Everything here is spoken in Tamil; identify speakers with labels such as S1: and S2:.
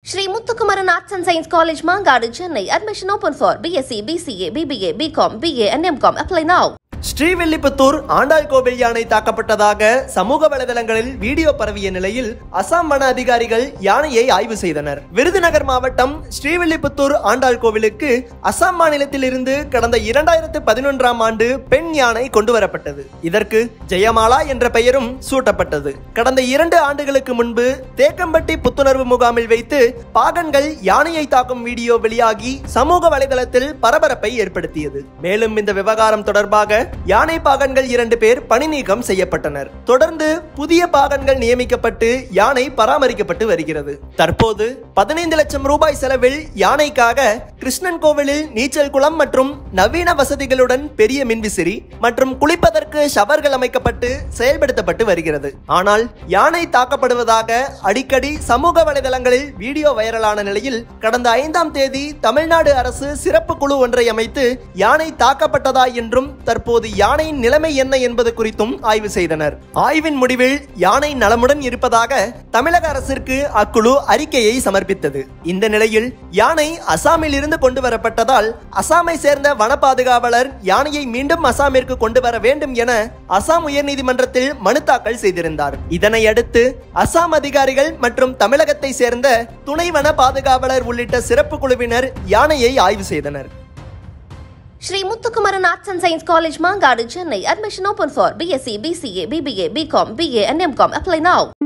S1: Sri Muthukumaran Arts and Science College, Mangadu, Chennai. Admission open for BSc, BCA, BBA, BCom, BA, and MCom. Apply now.
S2: Srivilliputhur Andal கோவில் யானை தாக்கப்பட்டதாக சமூக வலைதளங்களில் வீடியோ பரவிய நிலையில் அசாம் வன அதிகாரிகள் யானையை ஆய்வு செய்தனர் விருதுநகர் மாவட்டம் ஸ்ரீவில்லிபுத்தூர் ஆண்டாள் கோவிலுக்கு அசாம் மாநிலத்தில் இருந்து கடந்த இரண்டாயிரத்து பதினொன்றாம் ஆண்டு பெண் யானை கொண்டு வரப்பட்டது இதற்கு ஜெயமாலா என்ற பெயரும் சூட்டப்பட்டது கடந்த இரண்டு ஆண்டுகளுக்கு முன்பு தேக்கம்பட்டி புத்துணர்வு முகாமில் வைத்து பாகன்கள் யானையை தாக்கும் வீடியோ வெளியாகி சமூக வலைதளத்தில் பரபரப்பை ஏற்படுத்தியது மேலும் இந்த விவகாரம் தொடர்பாக யானை பாகன்கள் இரண்டு பேர் பணி நீக்கம் செய்யப்பட்டனர் தொடர்ந்து புதிய பாகன்கள் நியமிக்கப்பட்டு யானை பராமரிக்கப்பட்டு வருகிறது தற்போது பதினைந்து லட்சம் ரூபாய் செலவில் யானைக்காக கிருஷ்ணன் கோவிலில் நீச்சல் குளம் மற்றும் நவீன வசதிகளுடன் பெரிய மின்விசிறி மற்றும் குளிப்பதற்கு ஷவர்கள் அமைக்கப்பட்டு செயல்படுத்தப்பட்டு வருகிறது ஆனால் யானை தாக்கப்படுவதாக அடிக்கடி சமூக வலைதளங்களில் வீடியோ வைரலான நிலையில் கடந்த ஐந்தாம் தேதி தமிழ்நாடு அரசு சிறப்பு குழு ஒன்றை அமைத்து யானை தாக்கப்பட்டதா என்றும் தற்போது யானையின் நிலைமை என்ன என்பது குறித்தும் ஆய்வு செய்தனர் ஆய்வின் முடிவில் யானை நலமுடன் இருப்பதாக தமிழக அரசிற்கு அக்குழு அறிக்கையை சமர்ப்பித்தது இந்த நிலையில் யானை அசாமில் இருந்து கொண்டு வரப்பட்டதால் அசாமை சேர்ந்த வன பாதுகாவலர் யானையை மீண்டும் அசாமிற்கு கொண்டு வர வேண்டும் என அசாம் உயர்நீதிமன்றத்தில் மனு தாக்கல் செய்திருந்தார் இதனை அடுத்து அசாம் அதிகாரிகள் மற்றும் தமிழகத்தை சேர்ந்த துணை வன பாதுகாவலர் உள்ளிட்ட சிறப்பு குழுவினர் யானையை ஆய்வு செய்தனர்
S1: Sri Muthukumaran Arts and Science College, Mangadu, Chennai. Admission open for BSc, BCA, BBA, BCom, BA, and MCom. Apply now.